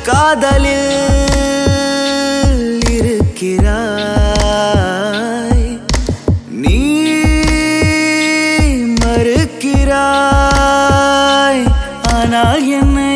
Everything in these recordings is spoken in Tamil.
காதலில் இருக்கிறாய் நீ மறுக்கிறாய் ஆனால் என்னை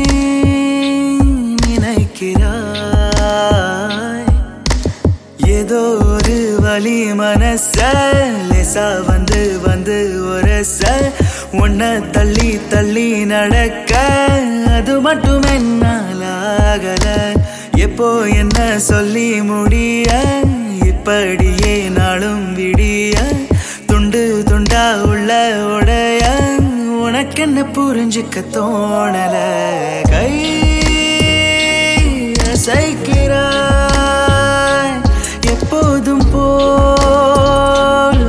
நினைக்கிறாய் ஏதோ ஒரு வழி மனச லேசா வந்து வந்து ஒரச உன்னை தள்ளி தள்ளி நடக்க அது மட்டும் என்னாலாகல எப்போ என்ன சொல்லி முடிய இப்படியே நாளும் விடிய துண்டு துண்டா உள்ள உடைய உனக்கென்ன புரிஞ்சுக்க தோணல கை அசைக்கிறாய் எப்போதும் போல்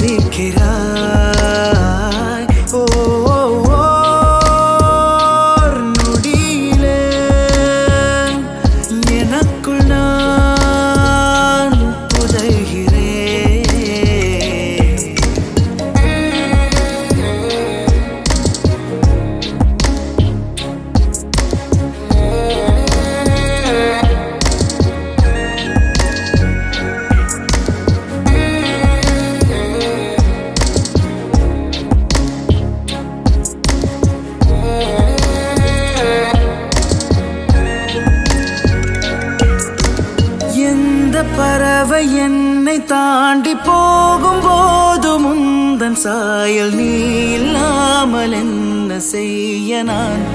சிரிக்கிறாய் ஓ ஓ, ஓர் நொடியிலே எனக்குள் நான் புதைகிறேன் எந்த பறவை என்னை தாண்டி போகும்போது முந்தன் சாயல் நீ இல்லாமல் என்ன செய்ய நான்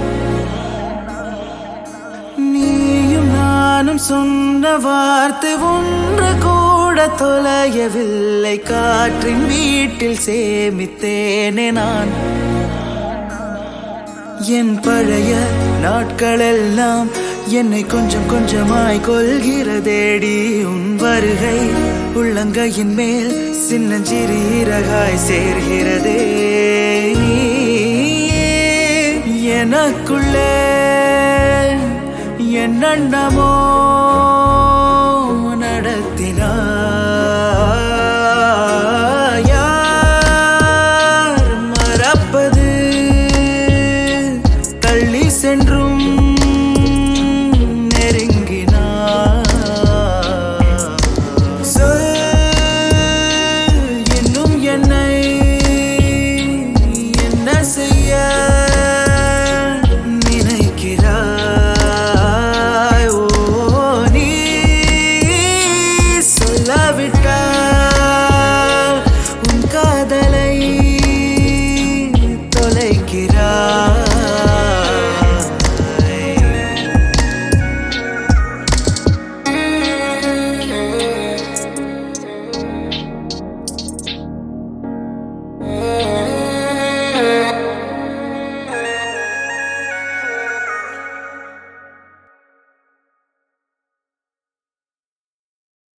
நீயும் நானும் சொன்ன வார்த்தை ஒன்று கூட தொலையவில்லை காற்றின் வீட்டில் சேமித்தேனே நான் என் பழைய நாட்களெல்லாம் என்னை கொஞ்சம் கொஞ்சமாய் கொள்கிறதேடி உன் வருகை உள்ளங்கையின் மேல் சின்னஞ்சிறு இறகாய் சேர்கிறதே எனக்குள்ளே என்னென்னமோ